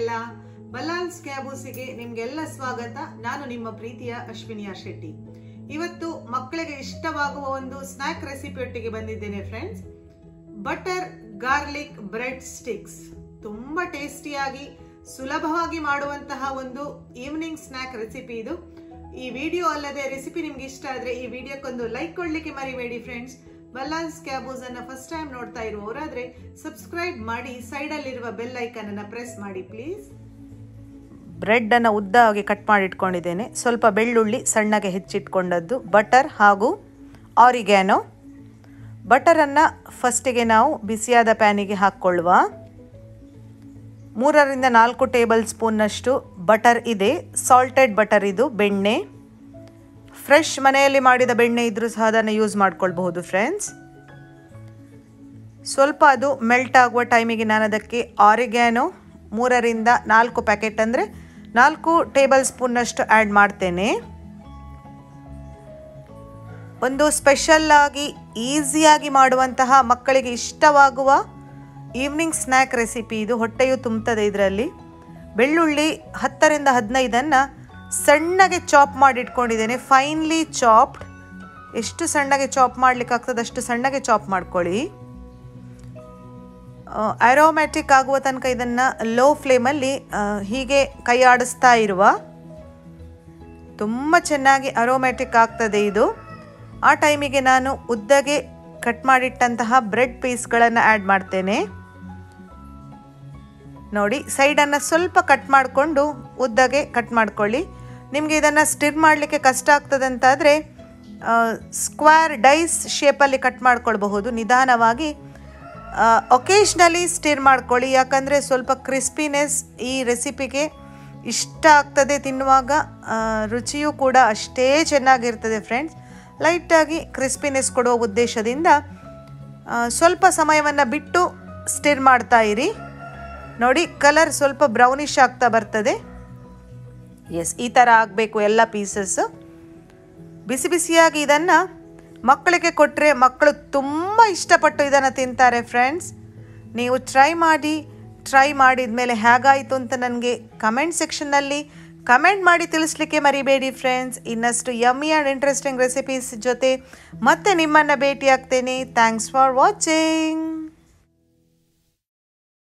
ಹೇಗಿದ್ದೀರೆಲ್ಲ ಬಲಾಲ್ಸ್ ಕ್ಯಾಬೂಸಿಗೆ ನಿಮ್ಗೆಲ್ಲ ಸ್ವಾಗತ ನಾನು ನಿಮ್ಮ ಪ್ರೀತಿಯ ಅಶ್ವಿನಿಯಾ ಶೆಟ್ಟಿ ಇವತ್ತು ಮಕ್ಕಳಿಗೆ ಇಷ್ಟವಾಗುವ ಒಂದು ಸ್ನ್ಯಾಕ್ ರೆಸಿಪಿಯೊಟ್ಟಿಗೆ ಬಂದಿದ್ದೇನೆ friends butter garlic bread sticks ತುಂಬಾ ಟೇಸ್ಟಿಯಾಗಿ ಸುಲಭವಾಗಿ ಮಾಡುವಂತಹ ಒಂದು ಈವ್ನಿಂಗ್ ಸ್ನ್ಯಾಕ್ ರೆಸಿಪಿ ಇದು ಈ ವಿಡಿಯೋ ಅಲ್ಲದೆ ರೆಸಿಪಿ ನಿಮ್ಗೆ ಇಷ್ಟ ಆದ್ರೆ ಈ ವಿಡಿಯೋಕ್ಕೊಂದು ಲೈಕ್ ಕೊಡ್ಲಿಕ್ಕೆ ಮರಿಬೇಡಿ ಫ್ರೆಂಡ್ಸ್ ಬಲ್ಲಾನ್ಸ್ ಕ್ಯಾಬೂಸ್ ಅನ್ನ ಫಸ್ಟ್ ಟೈಮ್ ನೋಡ್ತಾ ಇರುವವರಾದ್ರೆ ಸಬ್ಸ್ಕ್ರೈಬ್ ಮಾಡಿ ಸೈಡ್ ಅಲ್ಲಿರುವ ಬೆಲ್ ಐಕನ್ ಅನ್ನ ಪ್ರೆಸ್ ಮಾಡಿ ಪ್ಲೀಸ್ ಬ್ರೆಡ್ಡನ್ನು ಉದ್ದವಾಗಿ ಕಟ್ ಮಾಡಿ ಇಟ್ಕೊಂಡಿದ್ದೇನೆ ಸ್ವಲ್ಪ ಬೆಳ್ಳುಳ್ಳಿ ಸಣ್ಣಗೆ ಹೆಚ್ಚಿಟ್ಕೊಂಡದ್ದು ಬಟರ್ ಹಾಗೂ ಆರಿಗ್ಯಾನೋ ಬಟರನ್ನು ಫಸ್ಟಿಗೆ ನಾವು ಬಿಸಿಯಾದ ಪ್ಯಾನಿಗೆ ಹಾಕ್ಕೊಳ್ಳುವ ಮೂರರಿಂದ ನಾಲ್ಕು ಟೇಬಲ್ ಸ್ಪೂನ್ನಷ್ಟು ಬಟರ್ ಇದೆ ಸಾಲ್ಟೆಡ್ ಬಟರ್ ಇದು ಬೆಣ್ಣೆ ಫ್ರೆಶ್ ಮನೆಯಲ್ಲಿ ಮಾಡಿದ ಬೆಣ್ಣೆ ಇದ್ರೂ ಸಹ ಅದನ್ನು ಯೂಸ್ ಮಾಡ್ಕೊಳ್ಬಹುದು ಫ್ರೆಂಡ್ಸ್ ಸ್ವಲ್ಪ ಅದು ಮೆಲ್ಟ್ ಆಗುವ ಟೈಮಿಗೆ ನಾನು ಅದಕ್ಕೆ ಆರಿಗ್ಯಾನೋ ಮೂರರಿಂದ ನಾಲ್ಕು ಪ್ಯಾಕೆಟ್ ಅಂದರೆ ನಾಲ್ಕು ಟೇಬಲ್ ಸ್ಪೂನ್ನಷ್ಟು ಆ್ಯಡ್ ಮಾಡ್ತೇನೆ ಒಂದು ಸ್ಪೆಷಲ್ ಆಗಿ ಈಸಿಯಾಗಿ ಮಾಡುವಂತಹ ಮಕ್ಕಳಿಗೆ ಇಷ್ಟವಾಗುವ ಈವ್ನಿಂಗ್ ಸ್ನ್ಯಾಕ್ ರೆಸಿಪಿ ಇದು ಹೊಟ್ಟೆಯು ತುಂಬುತ್ತದೆ ಇದರಲ್ಲಿ ಬೆಳ್ಳುಳ್ಳಿ ಹತ್ತರಿಂದ ಹದಿನೈದನ್ನು ಸಣ್ಣಗೆ ಚಾಪ್ ಮಾಡಿ ಇಟ್ಕೊಂಡಿದ್ದೇನೆ ಫೈನ್ಲಿ ಚಾಪ್ಡ್ ಎಷ್ಟು ಸಣ್ಣಗೆ ಚಾಪ್ ಮಾಡ್ಲಿಕ್ಕೆ ಆಗ್ತದೆ ಅಷ್ಟು ಸಣ್ಣಗೆ ಚಾಪ್ ಮಾಡ್ಕೊಳ್ಳಿ ಆರೋಮ್ಯಾಟಿಕ್ ಆಗುವ ತನಕ ಇದನ್ನು ಲೋ ಫ್ಲೇಮಲ್ಲಿ ಹೀಗೆ ಕೈ ಆಡಿಸ್ತಾ ಇರುವ ತುಂಬ ಚೆನ್ನಾಗಿ ಅರೋಮ್ಯಾಟಿಕ್ ಆಗ್ತದೆ ಇದು ಆ ಟೈಮಿಗೆ ನಾನು ಉದ್ದಗೆ ಕಟ್ ಮಾಡಿಟ್ಟಂತಹ ಬ್ರೆಡ್ ಪೀಸ್ಗಳನ್ನು ಆ್ಯಡ್ ಮಾಡ್ತೇನೆ ನೋಡಿ ಸೈಡನ್ನು ಸ್ವಲ್ಪ ಕಟ್ ಮಾಡಿಕೊಂಡು ಉದ್ದಗೆ ಕಟ್ ಮಾಡ್ಕೊಳ್ಳಿ ನಿಮಗೆ ಇದನ್ನು ಸ್ಟಿರ್ ಮಾಡಲಿಕ್ಕೆ ಕಷ್ಟ ಆಗ್ತದೆ ಅಂತಾದರೆ ಸ್ಕ್ವೇರ್ ಡೈಸ್ ಶೇಪಲ್ಲಿ ಕಟ್ ಮಾಡ್ಕೊಳ್ಬಹುದು ನಿಧಾನವಾಗಿ ಒಕೇಶ್ನಲಿ ಸ್ಟಿರ್ ಮಾಡ್ಕೊಳ್ಳಿ ಯಾಕಂದರೆ ಸ್ವಲ್ಪ ಕ್ರಿಸ್ಪಿನೆಸ್ ಈ ರೆಸಿಪಿಗೆ ಇಷ್ಟ ಆಗ್ತದೆ ತಿನ್ನುವಾಗ ರುಚಿಯೂ ಕೂಡ ಅಷ್ಟೇ ಚೆನ್ನಾಗಿರ್ತದೆ ಫ್ರೆಂಡ್ಸ್ ಲೈಟಾಗಿ ಕ್ರಿಸ್ಪಿನೆಸ್ ಕೊಡುವ ಉದ್ದೇಶದಿಂದ ಸ್ವಲ್ಪ ಸಮಯವನ್ನು ಬಿಟ್ಟು ಸ್ಟಿರ್ ಮಾಡ್ತಾ ಇರಿ ನೋಡಿ ಕಲರ್ ಸ್ವಲ್ಪ ಬ್ರೌನಿಶ್ ಆಗ್ತಾ ಬರ್ತದೆ ಎಸ್ ಈ ಥರ ಆಗಬೇಕು ಎಲ್ಲ ಪೀಸಸ್ ಬಿಸಿ ಬಿಸಿಯಾಗಿ ಇದನ್ನು ಮಕ್ಕಳಿಗೆ ಕೊಟ್ಟರೆ ಮಕ್ಕಳು ತುಂಬ ಇಷ್ಟಪಟ್ಟು ಇದನ್ನು ತಿಂತಾರೆ ಫ್ರೆಂಡ್ಸ್ ನೀವು ಟ್ರೈ ಮಾಡಿ ಟ್ರೈ ಮಾಡಿದ ಮೇಲೆ ಹೇಗಾಯಿತು ಅಂತ ನನಗೆ ಕಮೆಂಟ್ ಸೆಕ್ಷನ್ನಲ್ಲಿ ಕಮೆಂಟ್ ಮಾಡಿ ತಿಳಿಸ್ಲಿಕ್ಕೆ ಮರಿಬೇಡಿ ಫ್ರೆಂಡ್ಸ್ ಇನ್ನಷ್ಟು ಯಮ್ಮಿ ಆ್ಯಂಡ್ ಇಂಟ್ರೆಸ್ಟಿಂಗ್ ರೆಸಿಪೀಸ್ ಜೊತೆ ಮತ್ತೆ ನಿಮ್ಮನ್ನು ಭೇಟಿ ಆಗ್ತೇನೆ ಥ್ಯಾಂಕ್ಸ್ ಫಾರ್ ವಾಚಿಂಗ್